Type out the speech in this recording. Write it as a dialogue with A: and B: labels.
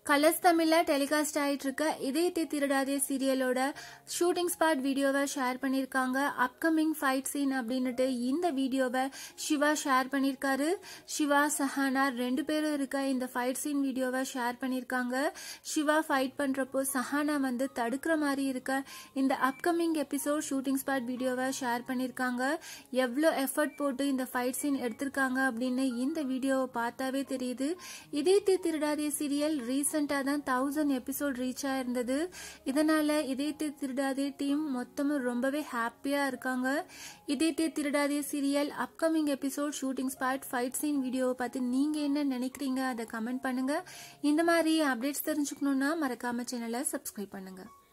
A: colours தமிழ்ல telecast ஆயிட்டு இருக்க இதயத்தை திருடாதே சீரியலோட ஷூட்டிங் ஸ்பாட் வீடியோவை ஷேர் பண்ணியிருக்காங்க அப்கமிங் ஃபைட் சீன் அப்படின்னுட்டு இந்த வீடியோவை சிவா ஷேர் பண்ணியிருக்காரு சிவா சஹானா ரெண்டு பேரும் இருக்க இந்த ஃபைட் சீன் வீடியோவை ஷேர் பண்ணியிருக்காங்க சிவா ஃபைட் பண்றப்போ சஹானா வந்து தடுக்கிற மாதிரி இருக்க இந்த அப்கமிங் எபிசோட் ஷூட்டிங் ஸ்பாட் வீடியோவை ஷேர் பண்ணியிருக்காங்க எவ்வளோ எஃபர்ட் போட்டு இந்த ஃபைட் சீன் எடுத்திருக்காங்க அப்படின்னு இந்த வீடியோவை பார்த்தாவே தெரியுது இதயத்தை திருடாதே சீரியல் ரீசெண்டாக தான் தௌசண்ட் எபிசோட் ரீச் ஆயிருந்தது இதனால இதயத்தை திருடாதே டீம் மொத்தமும் ரொம்பவே ஹாப்பியாக இருக்காங்க Idhayathai Thirudathe serial upcoming episode shooting spot fight scene வீடியோவை பார்த்து நீங்கள் என்ன நினைக்கிறீங்க அதை கமெண்ட் பண்ணுங்க இந்த மாதிரி அப்டேட்ஸ் தெரிஞ்சுக்கணுன்னா மறக்காம சேனலை சப்ஸ்கிரைப் பண்ணுங்க